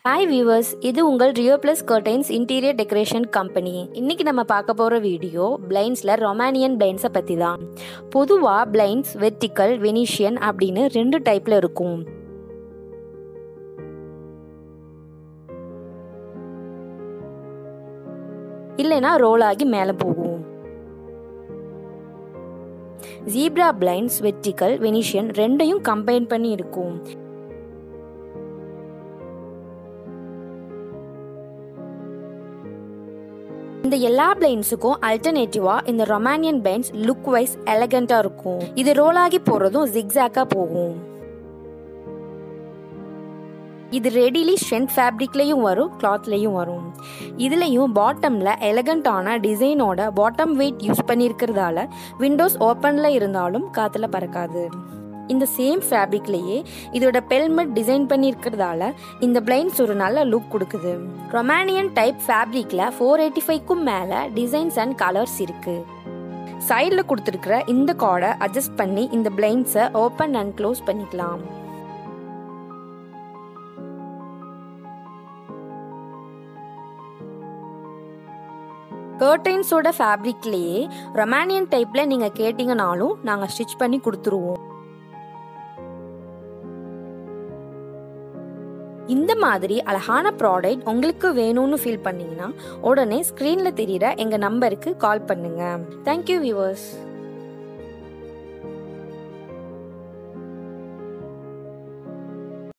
hi viewers இது உங்கள் Rio plus curtains interior decoration company இன்னைக்கு நம்ம பார்க்க போகிற வீடியோ பிளைண்ட்ஸில் ரொமானியன் பிளைண்ட்ஸை பற்றி தான் பொதுவாக பிளைண்ட்ஸ் வெர்டிக்கல் வெனிஷியன் அப்படின்னு ரெண்டு டைப்பில் இருக்கும் இல்லைன்னா ரோல் ஆகி மேலே போகும் ஜீப்ரா பிளைண்ட்ஸ் வெர்டிக்கல் வெனிஷியன் ரெண்டையும் கம்பைன் பண்ணி இருக்கும் இந்த எல்லா பிளைன்ஸுக்கும் அல்டர்னேட்டிவா இந்த ரொமானியன் பிளைன்ஸ் லுக் வைஸ் எலகண்டா இருக்கும் இது ரோல் ஆகி போறதும் ஜிக்ஸாக்கா போகும் இது ரெடிலி ஸ்ட்ரென்த் ஃபேப்ரிக்லேயும் வரும் கிளாத்லேயும் வரும் இதுலேயும் பாட்டமில் எலகண்டான டிசைனோட பாட்டம் வெயிட் யூஸ் பண்ணியிருக்கிறதால விண்டோஸ் ஓப்பனில் இருந்தாலும் காற்றுல பறக்காது இந்த சேம் ஃபேப்ரிக்லேயே இதோட பெல்மெட் டிசைன் பண்ணியிருக்கிறதால இந்த பிளைன்ஸ் ஒரு நல்ல லுக் கொடுக்குது ரொமானியன் டைப் ஃபேப்ரிக்கில் ஃபோர் எயிட்டி ஃபைவ்க்கும் மேலே டிசைன்ஸ் அண்ட் கலர்ஸ் இருக்குது சைடில் கொடுத்துருக்கிற இந்த கார்டை அட்ஜஸ்ட் பண்ணி இந்த பிளைன்ஸை ஓப்பன் அண்ட் க்ளோஸ் பண்ணிக்கலாம் கர்டைன்ஸோட ஃபேப்ரிக்லேயே ரொமானியன் டைப்பில் நீங்கள் கேட்டிங்கனாலும் நாங்கள் ஸ்டிச் பண்ணி கொடுத்துருவோம் இந்த மாதிரி அழகான ப்ராடக்ட் உங்களுக்கு வேணும்னு ஃபீல் பண்ணீங்கன்னா உடனே ஸ்க்ரீனில் தெரியிற எங்கள் நம்பருக்கு கால் பண்ணுங்க தேங்க்யூ வியூவர்ஸ்